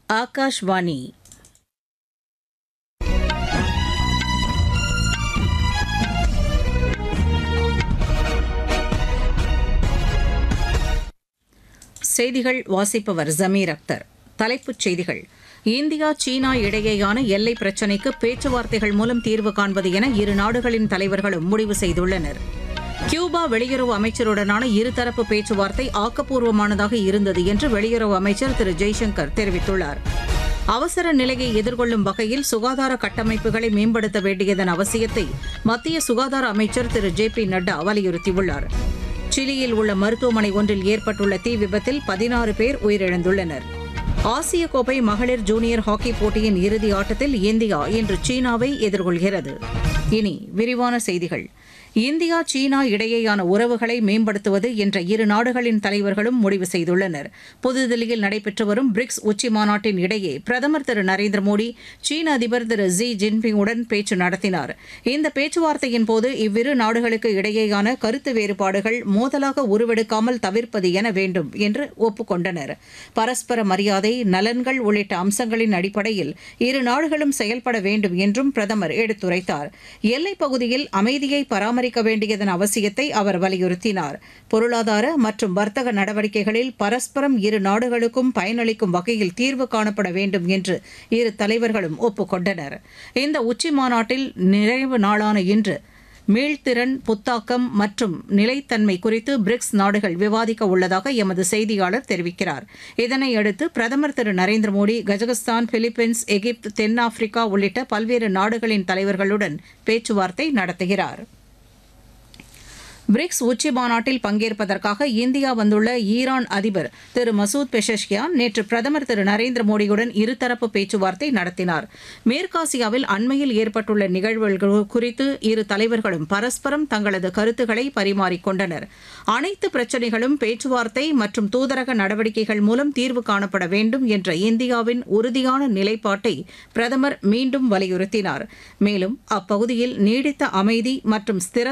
ஆகாஷ்வாணி செய்திகள் வாசிப்பவர் ஜமீர் அக்தர் தலைப்புச் செய்திகள் இந்தியா சீனா இடையேயான எல்லை பிரச்சினைக்கு பேச்சுவார்த்தைகள் மூலம் தீர்வு காண்பது என இரு நாடுகளின் தலைவர்களும் முடிவு செய்துள்ளனர் கியூபா வெளியுறவு அமைச்சருடனான இருதரப்பு பேச்சுவார்த்தை ஆக்கப்பூர்வமானதாக இருந்தது என்று வெளியுறவு அமைச்சர் திரு ஜெய்சங்கர் தெரிவித்துள்ளார் அவசர நிலையை எதிர்கொள்ளும் வகையில் சுகாதார கட்டமைப்புகளை மேம்படுத்த வேண்டியதன் அவசியத்தை மத்திய சுகாதார அமைச்சர் திரு ஜே பி நட்டா வலியுறுத்தியுள்ளார் சிலியில் உள்ள மருத்துவமனை ஒன்றில் ஏற்பட்டுள்ள தீ விபத்தில் பதினாறு பேர் உயிரிழந்துள்ளனர் ஆசிய கோப்பை மகளிர் ஜூனியர் ஹாக்கி போட்டியின் இறுதி ஆட்டத்தில் இந்தியா இன்று சீனாவை எதிர்கொள்கிறது இனி விரிவான செய்திகள் இந்தியா சீனா இடையேயான உறவுகளை மேம்படுத்துவது என்ற இரு நாடுகளின் தலைவர்களும் முடிவு செய்துள்ளனர் புதுதில்லியில் நடைபெற்று வரும் பிரிக்ஸ் உச்சி மாநாட்டின் இடையே பிரதமர் திரு நரேந்திர மோடி சீன அதிபர் திரு ஜி ஜின்பிங்குடன் பேச்சு நடத்தினார் இந்த பேச்சுவார்த்தையின் போது இவ்விரு நாடுகளுக்கு இடையேயான கருத்து வேறுபாடுகள் மோதலாக உருவெடுக்காமல் தவிர்ப்பது என வேண்டும் என்று ஒப்புக்கொண்டனர் பரஸ்பர மரியாதை நலன்கள் உள்ளிட்ட அம்சங்களின் அடிப்படையில் இரு நாடுகளும் செயல்பட வேண்டும் என்றும் பிரதமர் எடுத்துரைத்தார் எல்லைப் பகுதியில் அமைதியை பராமரிக்க வேண்டியதன் அவசியத்தை அவர் வலியுறுத்தினார் பொருளாதார மற்றும் வர்த்தக நடவடிக்கைகளில் பரஸ்பரம் இரு நாடுகளுக்கும் பயனளிக்கும் வகையில் தீர்வு காணப்பட வேண்டும் என்று இரு தலைவர்களும் ஒப்புக்கொண்டனர் இந்த உச்சி மாநாட்டில் நிறைவு நாளான இன்று மீள்திறன் புத்தாக்கம் மற்றும் நிலைத்தன்மை குறித்து பிரிக்ஸ் நாடுகள் விவாதிக்க உள்ளதாக எமது செய்தியாளர் தெரிவிக்கிறார் இதனையடுத்து பிரதமர் Thiru Narendra Modi Kazakhstan Philippines Egypt தென்னாப்பிரிக்கா உள்ளிட்ட பல்வேறு நாடுகளின் தலைவர்களுடன் பேச்சுவார்த்தை நடத்துகிறார் பிரிக்ஸ் உச்சி மாநாட்டில் பங்கேற்பதற்காக இந்தியா வந்துள்ள ஈரான் அதிபர் திரு மசூத் பெஷஷ்கியான் நேற்று பிரதமர் திரு நரேந்திர மோடியுடன் இருதரப்பு பேச்சுவார்த்தை நடத்தினார் மேற்காசியாவில் அண்மையில் ஏற்பட்டுள்ள நிகழ்வுகள் குறித்து இரு தலைவர்களும் பரஸ்பரம் தங்களது கருத்துக்களை பரிமாறிக்கொண்டனர் அனைத்து பிரச்சினைகளும் பேச்சுவார்த்தை மற்றும் தூதரக நடவடிக்கைகள் மூலம் தீர்வு காணப்பட வேண்டும் என்ற இந்தியாவின் உறுதியான நிலைப்பாட்டை பிரதமர் மீண்டும் வலியுறுத்தினார் மேலும் அப்பகுதியில் நீடித்த அமைதி மற்றும் ஸ்திர